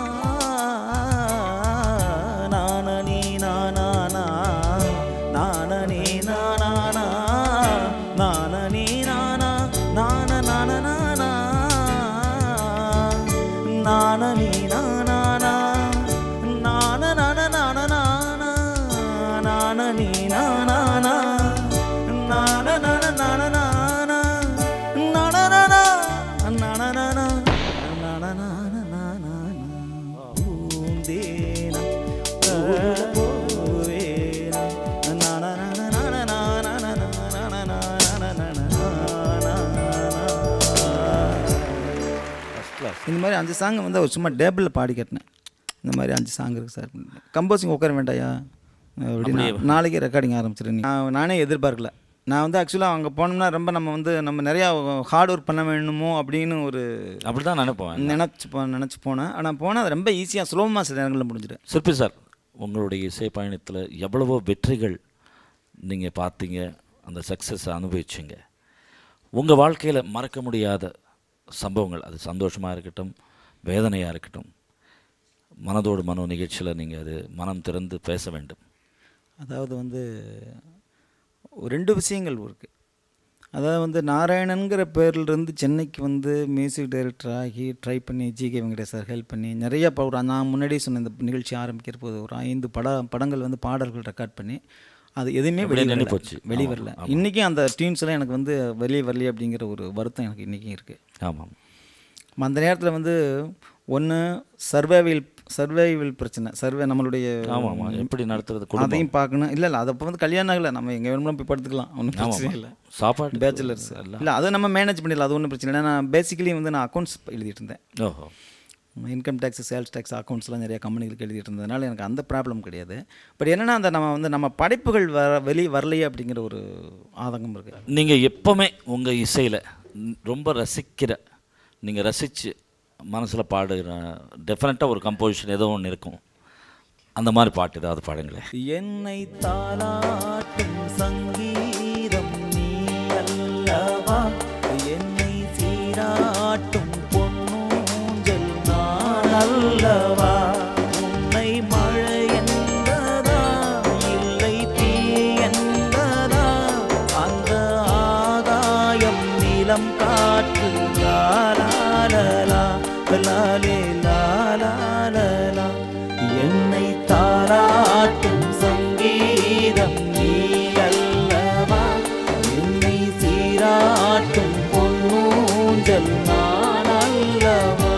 நானனே நானா நானனே நானா நானனே நானா நான நான நானா நானனே நானா நான நான நான நானா நானனே நானா நான நான நான நானா நானனானா நானனானா நானனானா பூந்தேனா பூவேனா ஃபர்ஸ்ட் கிளாஸ் இந்த மாதிரி அஞ்சு சாங் வந்து அவர் சும்மா டேபிளில் பாடி கேட்டேன் இந்த மாதிரி அஞ்சு சாங் இருக்குது சார் கம்போசிங் உட்கார வேண்டாயா அப்படின்னு நாளைக்கு ரெக்கார்டிங் ஆரம்பிச்சிருங்க நான் நானே எதிர்பார்க்கல நான் வந்து ஆக்சுவலாக அங்கே போனோம்னா ரொம்ப நம்ம வந்து நம்ம நிறையா ஹார்ட் ஒர்க் பண்ண வேணுமோ அப்படின்னு ஒரு அப்படி தான் நினைப்போம் நினச்சி போ நினச்சி போனேன் ஆனால் போனால் அது ரொம்ப ஈஸியாக ஸ்லோமாக சில நேரங்களில் முடிஞ்சிடு சிற்பி சார் உங்களுடைய இசை பயணத்தில் எவ்வளவோ வெற்றிகள் நீங்கள் பார்த்தீங்க அந்த சக்ஸஸை அனுபவிச்சிங்க உங்கள் வாழ்க்கையில் மறக்க முடியாத சம்பவங்கள் அது சந்தோஷமாக இருக்கட்டும் வேதனையாக இருக்கட்டும் மனதோடு மனோ நிகழ்ச்சியில் நீங்கள் அது மனம் திறந்து பேச வேண்டும் அதாவது வந்து ஒரு ரெண்டு விஷயங்கள் இருக்குது அதாவது வந்து நாராயணன்கிற பேர்லேருந்து சென்னைக்கு வந்து மியூசிக் டைரக்டர் ஆகி ட்ரை பண்ணி G K Venkatesh sir help பண்ணி நிறைய ப- ஒரு நான் முன்னாடியே சொன்ன இந்த நிகழ்ச்சி ஆரம்பிக்கிற போது ஒரு ஐந்து பட படங்கள் வந்து பாடல்கள் ரெக்கார்ட் பண்ணி அது எதுவுமே அப்படியே வெளியே நின்னு வரல போச்சு. வெளியே ஆமா, வரல ஆமா. இன்றைக்கும் அந்த டியூன்ஸ்லாம் எனக்கு வந்து வெளியே வரலையே அப்படிங்கிற ஒரு வருத்தம் எனக்கு இன்றைக்கும் இருக்குது ஆமாம் அந்த நேரத்தில் வந்து ஒன்று சர்வைவல் சர்வைவல் பிரச்சனை சர்வே நம்மளுடைய ஆமாம் ஆமாம் எப்படி நடத்துறது குடும்பம் அதையும் பார்க்கணும் இல்லை இல்லை அதை அப்போ வந்து கல்யாணம் ஆகலை நம்ம எங்கே வேணுமோ போய் படுத்துக்கலாம் ஒன்றும் பிரச்சனை இல்லை சாப்பாடு பேச்சுலர்ஸ் இல்லை அதை நம்ம மேனேஜ் பண்ணிடலாம் அது ஒன்றும் பிரச்சனை இல்லை நான் பேசிக்கலி வந்து நான் அக்கௌண்ட்ஸ் எழுதிட்டு இருந்தேன் ஓஹோ இன்கம் டேக்ஸ் சேல்ஸ் டேக்ஸ் அக்கௌண்ட்ஸ்லாம் நிறைய கம்பெனிகளுக்கு எழுதிட்டு இருந்ததுனால எனக்கு அந்த ப்ராப்ளம் கிடையாது பட் என்னென்னா அந்த நம்ம வந்து நம்ம படைப்புகள் வர வெளியே வரலையே அப்படிங்கிற ஒரு ஆதங்கம் இருக்குது நீங்கள் எப்போவுமே உங்கள் இசையில் ரொம்ப ரசிக்கிற நீங்கள் ரசித்து மனசில் பாடுகிற டெஃபினட்டாக ஒரு கம்போசிஷன் ஏதோ ஒன்று இருக்கும் அந்த மாதிரி பாட்டு ஏதாவது பாடுங்களேன் என்னை தாளாட்டும் சங்கீதம் நீ அல்லவா என்னை சீராட்டும் பொன்னூஞ்சல் நான் அல்லவா உன்னை மழை என்பதா இல்லை தீ என்பதா அந்த ஆகாயம் நிலம் காற்று லாலாலலா லாலே லாலாலலா என்னை தாராட்டும் சங்கீதம் நீ அல்லவா என்னை சீராட்டும் பொன்னூஞ்சல் நான் அல்லவா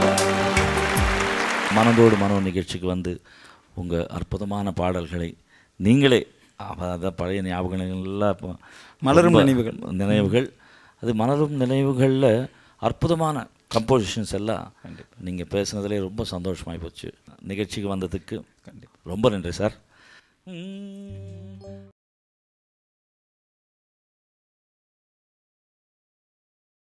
மனதோடு மனோ நிகழ்ச்சிக்கு வந்து உங்கள் அற்புதமான பாடல்களை நீங்களே அவ- அதான் பழைய ஞாபகங்கள் எல்லாம் இப்போ மலரும் ரொம்ப நினைவுகள். நினைவுகள் அது மலரும் நினைவுகளில் அற்புதமான கம்போசிஷன்ஸ் எல்லாம் நீங்கள் பேசுனதுலே ரொம்ப சந்தோஷமாகி போச்சு நிகழ்ச்சிக்கு வந்ததுக்கு ரொம்ப நன்றி சார்